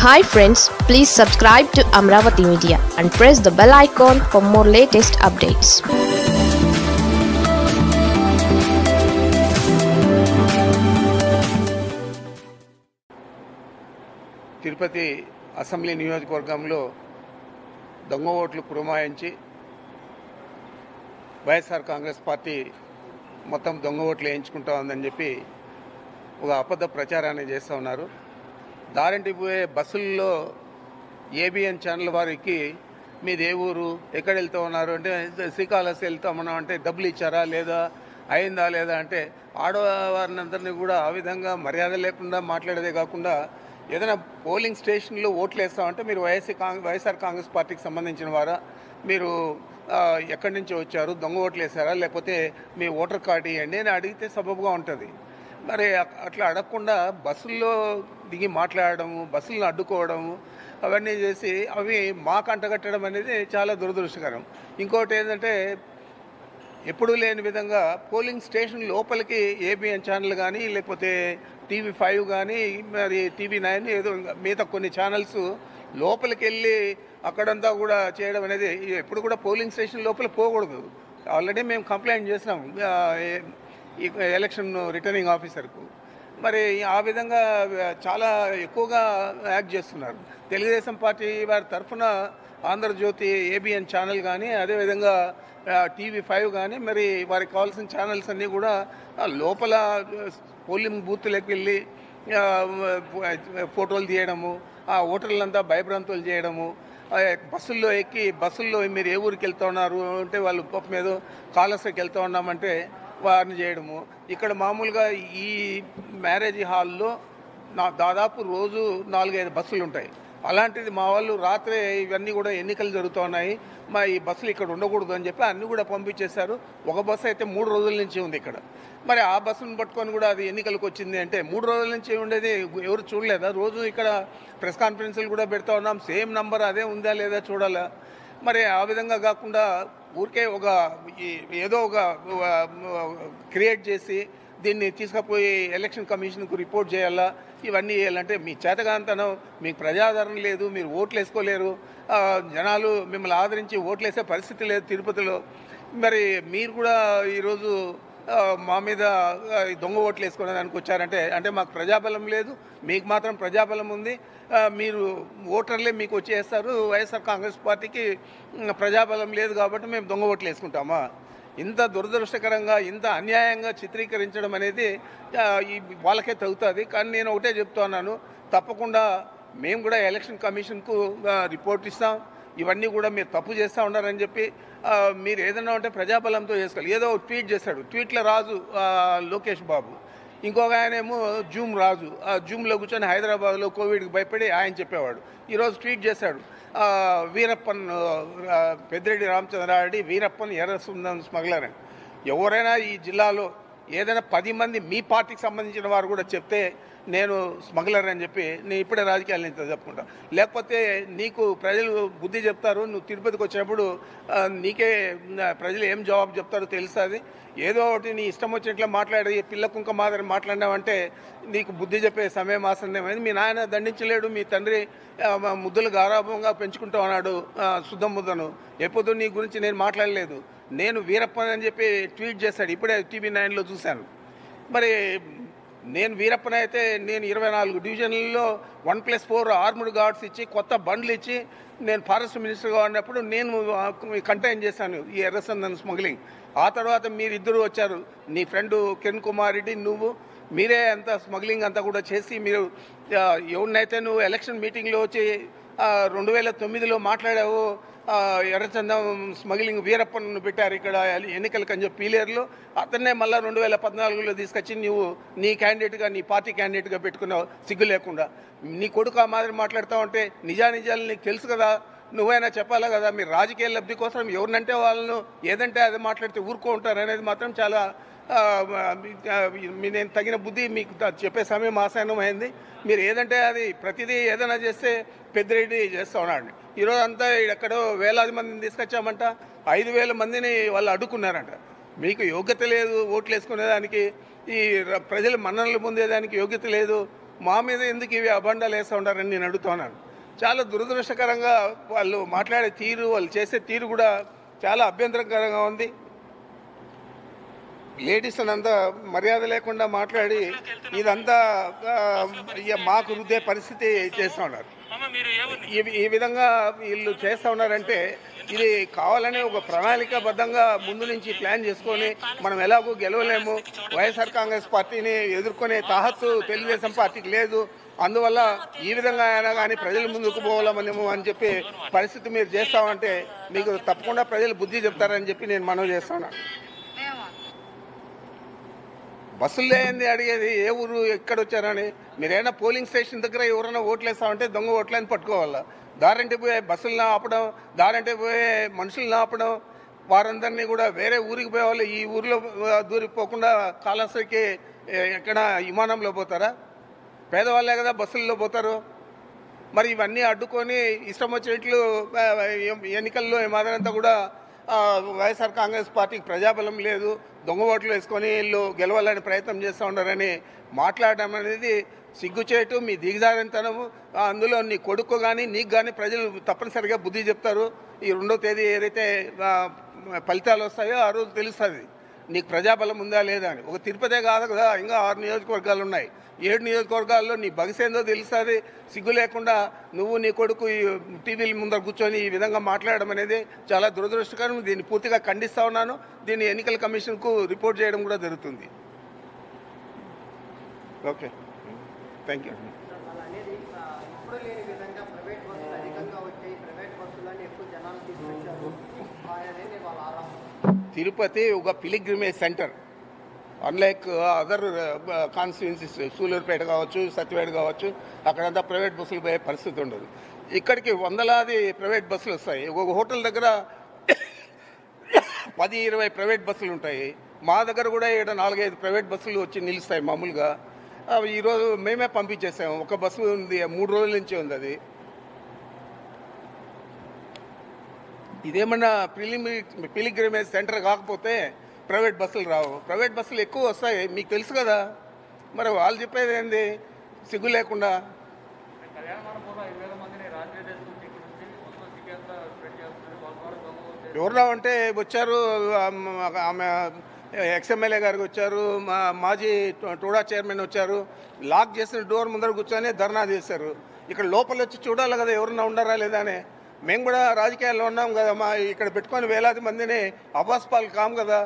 hi friends please subscribe to Amaravati media and press the bell icon for more latest updates Tirupati assembly నియోజకవర్గంలో దొంగ ఓట్లు పురమాయించి YSR Congress party మొత్తం దొంగ ఓట్లు వేయించుకుంటా ఉందని చెప్పి ఒక అబద్ధ ప్రచారాన్ని చేస్తూ ఉన్నారు దారింటి పోయే బస్సుల్లో ఏబిఎన్ ఛానల్ వారికి మీది ఏ ఊరు ఎక్కడ వెళ్తూ ఉన్నారు అంటే శ్రీకాళహస్తి వెళ్తామన్నాం అంటే డబ్బులు ఇచ్చారా లేదా అయిందా లేదా అంటే ఆడవారిని అందరినీ కూడా ఆ విధంగా మర్యాద లేకుండా మాట్లాడేదే కాకుండా ఏదైనా పోలింగ్ స్టేషన్లో ఓట్లు వేస్తామంటే మీరు వైఎస్సీ కాంగ్రెస్ వైఎస్ఆర్ కాంగ్రెస్ పార్టీకి సంబంధించిన వారా మీరు ఆ, ఎక్కడి నుంచి వచ్చారు దొంగ ఓట్లు వేసారా లేకపోతే మీ ఓటర్ కార్డు ఇవ్వండి అని అడిగితే సబబుగా ఉంటుంది మరి అ- అట్లా అడగకుండా బస్సుల్లో దిగి మాట్లాడడము బస్సులను అడ్డుకోవడము అవన్నీ చేసి అవి మాకు అంటగట్టడం అనేది చాలా దురదృష్టకరం ఇంకోటి ఏంటంటే ఎప్పుడూ లేని విధంగా పోలింగ్ స్టేషన్ లోపలికి ఏబిఎన్ ఛానల్ కానీ లేకపోతే టీవీ ఫైవ్ కానీ మరి టీవీ నైన్ ఏదో ఇంకా మిగతా కొన్ని ఛానల్స్ లోపలికి వెళ్ళి అక్కడంతా కూడా చేయడం అనేది ఎప్పుడు కూడా పోలింగ్ స్టేషన్ లోపల పోకూడదు ఆల్రెడీ మేము కంప్లైంట్ చేసినాం ఆ, ఏ- ఈ ఎలక్షన్ రిటర్నింగ్ ఆఫీసర్కు మరి ఆ విధంగా చాలా ఎక్కువగా యాక్ట్ చేస్తున్నారు తెలుగుదేశం పార్టీ వారి తరఫున ఆంధ్రజ్యోతి ఏబిఎన్ ఛానల్ కానీ అదేవిధంగా టీవీ ఫైవ్ కానీ మరి వారికి కావాల్సిన ఛానల్స్ అన్నీ కూడా ఆ, లోపల పోలింగ్ బూత్లకు వెళ్ళి ఆ, ఫోటోలు తీయడము ఆ ఓటర్లంతా భయభ్రాంతులు చేయడము ఆ, బస్సుల్లో ఎక్కి బస్సుల్లో మీరు ఏ ఊరికి వెళ్తా ఉన్నారు అంటే వాళ్ళు పాపం మీద కాలస్కి వెళ్తా ఉన్నామంటే వారిని చేయడము ఇక్కడ మామూలుగా ఈ మ్యారేజ్ హాల్లో నా దాదాపు రోజు నాలుగైదు బస్సులు ఉంటాయి అలాంటిది మా వాళ్ళు రాత్రే ఇవన్నీ కూడా ఎన్నికలు జరుగుతూ ఉన్నాయి మా ఈ బస్సులు ఇక్కడ ఉండకూడదు అని చెప్పి అన్నీ కూడా పంపించేశారు ఒక బస్సు అయితే మూడు రోజుల నుంచి ఉంది ఇక్కడ మరి ఆ బస్సును పట్టుకొని కూడా అది ఎన్నికలకు వచ్చింది అంటే మూడు రోజుల నుంచి ఉండేది ఎవరు చూడలేదా రోజు ఇక్కడ ప్రెస్ కాన్ఫరెన్స్లు కూడా పెడతా ఉన్నాం సేమ్ నంబర్ అదే ఉందా లేదా చూడాలా మరి ఆ విధంగా కాకుండా ఊరికే ఒక ఈ- ఏదో ఒక క్రియేట్ చేసి దీన్ని తీసుకుపోయి ఎలక్షన్ కమిషన్కు రిపోర్ట్ చేయాలా ఇవన్నీ చేయాలంటే మీ చేతగాంతనం మీకు ప్రజాదరణ లేదు మీరు ఓట్లు వేసుకోలేరు ఆ, జనాలు మిమ్మల్ని ఆదరించి ఓట్లు వేసే పరిస్థితి లేదు తిరుపతిలో మరి మీరు కూడా ఈరోజు ఆ, మా మీద ఆ, ఈ దొంగ ఓట్లు వేసుకునే దానికి వచ్చారంటే అంటే మాకు ప్రజాబలం లేదు మీకు మాత్రం ప్రజాబలం ఉంది ఆ, మీరు ఓటర్లే మీకు వచ్చేస్తారు వైఎస్ఆర్ కాంగ్రెస్ పార్టీకి ఉమ్, ప్రజాబలం లేదు కాబట్టి మేము దొంగ ఓట్లు వేసుకుంటామా ఇంత దురదృష్టకరంగా ఇంత అన్యాయంగా చిత్రీకరించడం అనేది ఆ, ఈ వాళ్ళకే తగ్గుతుంది కానీ నేను ఒకటే చెప్తున్నాను తప్పకుండా మేము కూడా ఎలక్షన్ కమిషన్కు ఆ, రిపోర్ట్ ఇస్తాం ఇవన్నీ కూడా మీరు తప్పు చేస్తూ ఉన్నారని చెప్పి ఆ, మీరు ఏదైనా ఉంటే ప్రజాబలంతో చేసుకోవాలి ఏదో ఒక ట్వీట్ చేశాడు ట్వీట్ల రాజు ఆ, లోకేష్ బాబు ఇంకొక ఆయన ఏమో జూమ్ రాజు ఆ జూమ్లో కూర్చొని హైదరాబాద్లో కోవిడ్కి భయపడి ఆయన చెప్పేవాడు ఈరోజు ట్వీట్ చేశాడు ఆ, వీరప్పన్ ఆ, పెద్దిరెడ్డి రామచంద్రారెడ్డి వీరప్పన్ ఎర్ర సుందరం స్మగ్లర్ అని ఎవరైనా ఈ జిల్లాలో ఏదైనా పది మంది మీ పార్టీకి సంబంధించిన వారు కూడా చెప్తే నేను స్మగ్లర్ అని చెప్పి నేను ఇప్పుడే రాజకీయాల నుంచి చెప్పుకుంటా లేకపోతే నీకు ప్రజలు బుద్ధి చెప్తారు నువ్వు తిరుపతికి వచ్చినప్పుడు ఆ, నీకే ఆ, ప్రజలు ఏం జవాబు చెప్తారో తెలుస్తుంది ఏదో ఒకటి నీ ఇష్టం వచ్చినట్లు మాట్లాడి పిల్ల కుంక మాదిరి మాట్లాడినావంటే నీకు బుద్ధి చెప్పే సమయం ఆసన్నమైంది మీ నాయన దండించలేడు మీ తండ్రి ఆ, మా ముద్దులు గారాభంగా పెంచుకుంటా ఉన్నాడు ఆ, శుద్ధ ముద్దను ఎప్పుడు నీ గురించి నేను మాట్లాడలేదు నేను వీరప్పన్ అని చెప్పి ట్వీట్ చేశాడు ఇప్పుడే టీవీ నైన్లో చూశాను మరి నేను వీరప్పన అయితే నేను ఇరవై నాలుగు డివిజన్లలో one plus four armed guards ఇచ్చి కొత్త బండ్లు ఇచ్చి నేను ఫారెస్ట్ మినిస్టర్గా ఉన్నప్పుడు నేను కంటైన్ చేశాను ఈ ఎర్రసందన్ స్మగ్లింగ్ ఆ తర్వాత మీరిద్దరూ వచ్చారు నీ ఫ్రెండ్ కిరణ్ కుమార్ రెడ్డి నువ్వు మీరే అంత స్మగ్లింగ్ అంతా కూడా చేసి మీరు ఆ, ఎవరినైతే నువ్వు ఎలక్షన్ మీటింగ్లో వచ్చి ఆ, రెండు వేల తొమ్మిదిలో మాట్లాడావు ఆ, ఎర్రచందం స్మగ్లింగ్ వీరప్పను పెట్టారు ఇక్కడ ఎన్నికలకు అని చెప్పి పీలేరులో అతన్నే మళ్ళీ రెండు వేల పద్నాలుగులో తీసుకొచ్చి నువ్వు నీ క్యాండిడేట్గా నీ పార్టీ క్యాండిడేట్గా పెట్టుకున్నావు సిగ్గు లేకుండా నీ కొడుకు ఆ మాదిరి మాట్లాడుతూ ఉంటే నిజానిజాలు నీకు తెలుసు కదా నువ్వైనా చెప్పాలా కదా మీరు రాజకీయ లబ్ధి కోసం ఎవరినంటే వాళ్ళను ఏదంటే అది మాట్లాడితే ఊరుకో ఉంటారు అనేది మాత్రం చాలా ఆ, ఆ, మీ- నేను తగిన బుద్ధి మీకు త- చెప్పే సమయం ఆసనం అయింది మీరు ఏదంటే అది ప్రతిదీ ఏదైనా చేస్తే పెద్దిరెడ్డి చేస్తూ ఉన్నాడు ఈరోజు అంతా ఎక్కడో వేలాది మందిని తీసుకొచ్చామంట ఐదు వేల మందిని వాళ్ళు అడ్డుకున్నారంట మీకు యోగ్యత లేదు ఓట్లు వేసుకునేదానికి ఈ ర- ప్రజల మన్ననలు పొందేదానికి యోగ్యత లేదు మా మీద ఎందుకు ఇవి అబండాలు వేస్తూ ఉన్నారని నేను అడుగుతున్నాను చాలా దురదృష్టకరంగా వాళ్ళు మాట్లాడే తీరు వాళ్ళు చేసే తీరు కూడా చాలా అభ్యంతరకరంగా ఉంది లేడీస్ అంతా మర్యాద లేకుండా మాట్లాడి ఇదంతా ఆ, ఇక మాకు రుద్దే పరిస్థితి చేస్తూ ఉన్నారు అమ్మ మీరు ఏ ఊరిని ఈ ఈ విధంగా వీళ్ళు చేస్తూ ఉన్నారంటే ఇది కావాలనే ఒక ప్రణాళికాబద్ధంగా ముందు నుంచి ప్లాన్ చేసుకొని మనం ఎలాగో గెలవలేము వైఎస్ఆర్ కాంగ్రెస్ పార్టీని ఎదుర్కొనే తాహత్తు తెలుగుదేశం పార్టీకి లేదు అందువల్ల ఈ విధంగా అయినా కానీ ప్రజల ముందుకు పోవాలమనేమో అని చెప్పి పరిస్థితి మీరు చేస్తామంటే మీకు తప్పకుండా ప్రజలు బుద్ధి చెప్తారని చెప్పి నేను మనవి చేస్తాను బస్సుల్లో ఏంది అడిగేది ఏ ఊరు ఎక్కడ వచ్చారని మీరైనా పోలింగ్ స్టేషన్ దగ్గర ఎవరైనా ఓట్లు వేస్తామంటే దొంగ ఓట్లని పట్టుకోవాలా దారంటే పోయే బస్సులను ఆపడం దారంటే పోయే మనుషులను ఆపడం వారందరినీ కూడా వేరే ఊరికి పోయే వాళ్ళు ఈ ఊరిలో ఆ, దూరిపోకుండా కాళహస్తికి ఏ, ఎక్కడ విమానంలో పోతారా పేదవాళ్ళే కదా బస్సుల్లో పోతారు మరి ఇవన్నీ అడ్డుకొని ఇష్టం వచ్చినట్లు ఆ, ఎం- ఎన్నికల్లో ఏమాదనంతా కూడా ఆ, వైఎస్ఆర్ కాంగ్రెస్ పార్టీకి ప్రజాబలం లేదు దొంగ ఓట్లు వేసుకొని వీళ్ళు గెలవాలని ప్రయత్నం చేస్తూ ఉన్నారని మాట్లాడడం అనేది సిగ్గుచేటు మీ దిగజారింతనము ఆ, అందులో నీ కొడుకు కానీ నీకు కానీ ప్రజలు తప్పనిసరిగా బుద్ధి చెప్తారు ఈ రెండో తేదీ ఏదైతే ఆ, ఫలితాలు వస్తాయో ఆ రోజు తెలుస్తుంది నీకు ప్రజాబలం ఉందా లేదా అని ఒక తిరుపతే కాదు కదా ఇంకా ఆరు నియోజకవర్గాలు ఉన్నాయి ఏడు నియోజకవర్గాల్లో నీ బగసేందో తెలుస్తుంది సిగ్గు లేకుండా నువ్వు నీ కొడుకు ఈ టీవీల ముందర కూర్చొని ఈ విధంగా మాట్లాడడం అనేది చాలా దురదృష్టకరం దీన్ని పూర్తిగా ఖండిస్తా ఉన్నాను దీన్ని ఎన్నికల కమిషన్కు రిపోర్ట్ చేయడం కూడా జరుగుతుంది ఓకే థ్యాంక్ యూ వాళ్ళు అనేది ఆ, ఇప్పుడు లేని విధంగా ప్రైవేట్ బస్సులు అధికంగా వచ్చాయి ప్రైవేట్ బస్సులని ఎక్కువ జనాలు తీసుకొచ్చారు అనేది వాళ్ళ ఆరోపణ తిరుపతి ఒక pilgrimage centre unlike other constituencies Sullurpeta కావచ్చు సత్యవేడ కావచ్చు అక్కడంతా ప్రైవేట్ బస్సులు పోయే పరిస్థితి ఉండదు ఇక్కడికి వందలాది ప్రైవేట్ బస్సులు వస్తాయి ఒక హోటల్ దగ్గర పది ఇరవై ప్రైవేట్ బస్సులు ఉంటాయి మా దగ్గర కూడా ఇక్కడ నాలుగైదు ప్రైవేట్ బస్సులు వచ్చి నిలుస్తాయి మామూలుగా అవి ఈరోజు మేమే పంపించేసాము ఒక బస్సు ఉంది మూడు రోజుల నుంచి ఉంది అది ఇదేమన్నా ప్రిలిమి పిలిగ్రిమేజ్ సెంటర్ కాకపోతే ప్రైవేట్ బస్సులు రావు ప్రైవేట్ బస్సులు ఎక్కువ వస్తాయి మీకు తెలుసు కదా మరి వాళ్ళు చెప్పేది ఏంది సిగ్గు లేకుండా కళ్యాణ మండపంలో ఐదు వేల మందిని రాత్రి తీసుకొచ్చి ఇక్కడ నుంచి మొత్తం సిటీ అంతా స్ప్రెడ్ చేస్తున్నారు వాళ్ళ ద్వారా దొంగ ఓట్లు ఎవరు అంటే వచ్చారు ఆమె- ఆమె ఎక్స్ఎమ్మెల్యే గారికి వచ్చారు మా మాజీ టోడా చైర్మన్ వచ్చారు లాక్ చేసిన డోర్ ముందర కూర్చొని ధర్నా చేశారు ఇక్కడ లోపల వచ్చి చూడాలి కదా ఎవరన్నా ఉండారా లేదా అని మేము కూడా రాజకీయాల్లో ఉన్నాం కదా మా ఇక్కడ పెట్టుకొని వేలాది మందిని అబాస్పాలు కాం కదా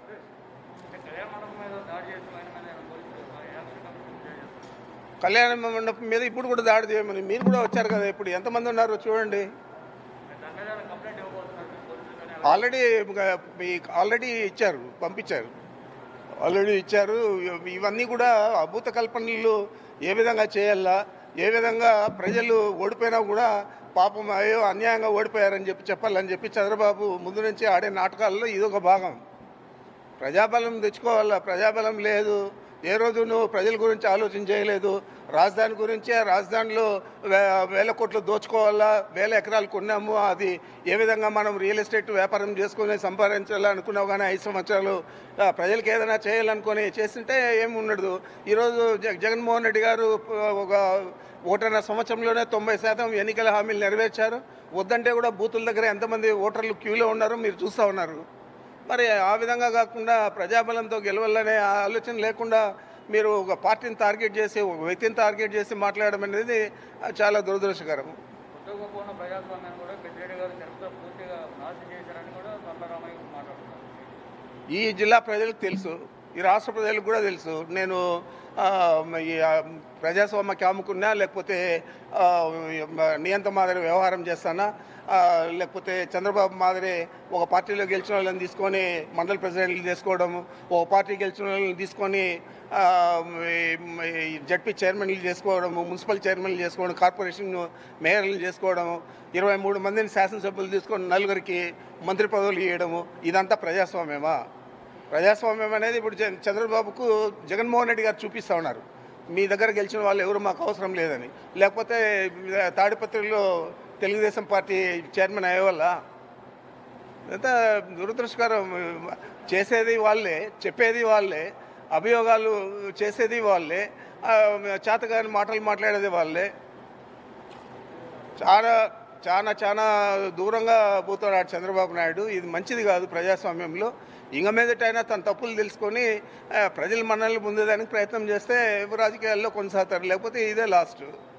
అంటే కళ్యాణ మండపం మీద దాడి చేసిన ఆయన మీద ఏమైనా పోలీసులు యాక్షన్ కమిషన్ చేస్తారు కళ్యాణ మండపం మీద ఇప్పుడు కూడా దాడి చేయమని మీరు కూడా వచ్చారు కదా ఇప్పుడు ఎంతమంది ఉన్నారు చూడండి దాని మీద ఏమైనా కంప్లైంట్ ఇవ్వబోతున్నారు పోలీసులు కానీ ఆల్రెడీ మీకు ఆల్రెడీ ఇచ్చారు పంపించారు ఆల్రెడీ ఇచ్చారు ఇవ- ఇవన్నీ కూడా అభూత కల్పనలు ఏ విధంగా చేయాలా ఏ విధంగా ప్రజలు ఓడిపోయినా కూడా పాపం అయ్యో అన్యాయంగా ఓడిపోయారని చెప్పి చెప్పాలని చెప్పి చంద్రబాబు ముందు నుంచి ఆడే నాటకాల్లో ఇదొక భాగం ప్రజాబలం తెచ్చుకోవాలా ప్రజాబలం లేదు ఏ రోజు నువ్వు ప్రజల గురించి ఆలోచన చేయలేదు రాజధాని గురించే రాజధానిలో వే- వేల కోట్లు దోచుకోవాలా వేల ఎకరాలు కొన్నాము అది ఏ విధంగా మనం రియల్ ఎస్టేట్ వ్యాపారం చేసుకుని సంపాదించాలనుకున్నావు కానీ ఐదు సంవత్సరాలు ఆ, ప్రజలకు ఏదైనా చేయాలనుకొని చేస్తుంటే ఏమి ఉండదు ఈరోజు జ జగన్మోహన్ రెడ్డి గారు ఆ, ఒక ఓటర్ల సంవత్సరంలోనే తొంభై శాతం ఎన్నికల హామీలు నెరవేర్చారు వద్దంటే కూడా బూతుల దగ్గర ఎంతమంది ఓటర్లు క్యూలో ఉన్నారో మీరు చూస్తూ ఉన్నారు మరి ఆ విధంగా కాకుండా ప్రజాబలంతో గెలవాలనే ఆలోచన లేకుండా మీరు ఒక పార్టీని టార్గెట్ చేసి ఒక వ్యక్తిని టార్గెట్ చేసి మాట్లాడడం అనేది చాలా దురదృష్టకరం కొత్త గొప్ప ఉన్న ప్రజాస్వామ్యాన్ని కూడా పెద్దిరెడ్డి గారు చరిత్ర పూర్తిగా నాశనం చేశారని కూడా దండరామయ్య మాట్లాడుతున్నారు ఈ జిల్లా ప్రజలకు తెలుసు ఈ రాష్ట్ర ప్రజలకు కూడా తెలుసు నేను ఆ, ఈ ఆ, ప్రజాస్వామ్యకి అమ్ముకున్నా లేకపోతే ఆ, నియంత మాదిరి వ్యవహారం చేస్తానా ఆ, లేకపోతే చంద్రబాబు మాదిరి ఒక పార్టీలో గెలిచిన వాళ్ళని తీసుకొని మండల ప్రెసిడెంట్లు చేసుకోవడము ఒక పార్టీ గెలిచిన వాళ్ళని తీసుకొని ఆ, ఈ- ఈ జడ్పీ చైర్మన్లు చేసుకోవడము మున్సిపల్ చైర్మన్లు చేసుకోవడం కార్పొరేషన్ మేయర్లు చేసుకోవడము ఇరవై మూడు మందిని శాసనసభ్యులు తీసుకొని నలుగురికి మంత్రి పదవులు ఇవ్వడము ఇదంతా ప్రజాస్వామ్యమా ప్రజాస్వామ్యం అనేది ఇప్పుడు చ- చంద్రబాబుకు జగన్మోహన్ రెడ్డి గారు చూపిస్తూ ఉన్నారు మీ దగ్గర గెలిచిన వాళ్ళు ఎవరు మాకు అవసరం లేదని లేకపోతే తాడిపత్రిలో తెలుగుదేశం పార్టీ చైర్మన్ అయ్యేవాళ్ళ ఎంత దురదృష్టకరం చేసేది వాళ్ళే చెప్పేది వాళ్ళే అభియోగాలు చేసేది వాళ్ళే ఆ, చేతగాని మాటలు మాట్లాడేది వాళ్ళే చాలా చాలా చాలా దూరంగా పోతున్నాడు చంద్రబాబు నాయుడు ఇది మంచిది కాదు ప్రజాస్వామ్యంలో ఇంక మీదటైనా తన తప్పులు తెలుసుకొని ఆ, ప్రజల మనల్ని పొందేదానికి ప్రయత్నం చేస్తే రాజకీయాల్లో కొనసాగుతారు లేకపోతే ఇదే లాస్ట్